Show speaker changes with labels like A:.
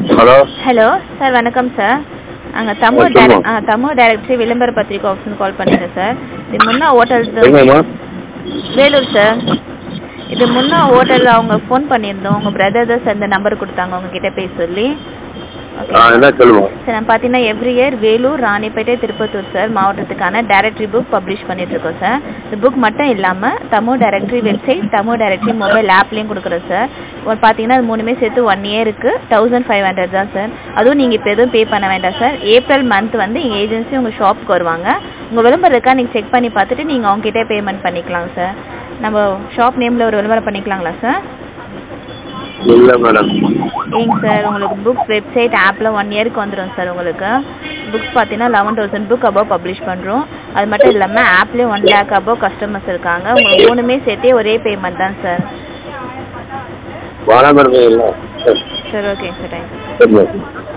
A: Hello
B: hello sir வணக்கம் sir நாங்கள் தமிழ்
A: ஆ, சொல்லுங்க.
B: டேரக்ட் ஆ தமிழ் டைரக்டரி விளம்பர பத்திரிக்கை ஆஃபீஸ்னு கால் பண்ணியிருக்கேன் சார் இது முன்னா ஹோட்டல்
A: எங்கம்மா
B: வேலூர் சார் இது முன்னா ஹோட்டலில் அவங்க ஃபோன் பண்ணியிருந்தோம் உங்கள் பிரதர் தான் சார் இந்த நம்பர் கொடுத்தாங்க உங்ககிட்ட பேச சொல்லி
A: ஆ என்ன சொல்லுமா
B: சார் நான் பார்த்தீங்கன்னா every year Vellore Ranipet Tirupattur sir மாவட்டத்துக்கான டைரக்டரி புக் பப்ளிஷ் பண்ணிட்டுருக்கோம் சார் இந்த புக் மட்டும் இல்லாமல் Tamil directory website Tamil directory mobile ஆப்லேயும் கொடுக்குறோம் சார் ஒரு பார்த்தீங்கன்னா அது மூணுமே சேர்த்து ஒன் இயருக்கு தௌசண்ட் ஃபைவ் ஹண்ட்ரட் தான் சார் அதுவும் நீங்கள் இப்போ எதுவும் பே பண்ண வேண்டாம் சார் ஏப்ரல் மந்த் வந்து எங்கள் ஏஜென்சி உங்கள் ஷாப்புக்கு வருவாங்க உங்கள் விளம்பரம் இருக்கா நீங்கள் செக் பண்ணி பார்த்துட்டு நீங்கள் அவங்ககிட்டே பேமெண்ட் பண்ணிக்கலாம் சார் நம்ம ஷாப் நேமில் ஒரு விளம்பரம் பண்ணிக்கலாங்களா சார்
A: இல்லை மேடம்
B: ஏங்க சார் உங்களுக்கு புக்ஸ் வெப்சைட் ஆப்பில் ஒன் இயருக்கு வந்துடும் சார் உங்களுக்கு புக்ஸ் பார்த்தீங்கன்னா eleven thousand book above publish பண்ணுறோம் அது மட்டும் இல்லாமல் ஆப்லேயே ஒன் லேக் அபவ் கஸ்டமர்ஸ் இருக்காங்க உங்களுக்கு மூணுமே சேர்த்தே ஒரே பேமெண்ட் தான் சார்
A: வாழ மேடம் இல்லை சரி
B: சரி ஓகேங்க சார் தேங்க்யூ
A: சரி மேடம்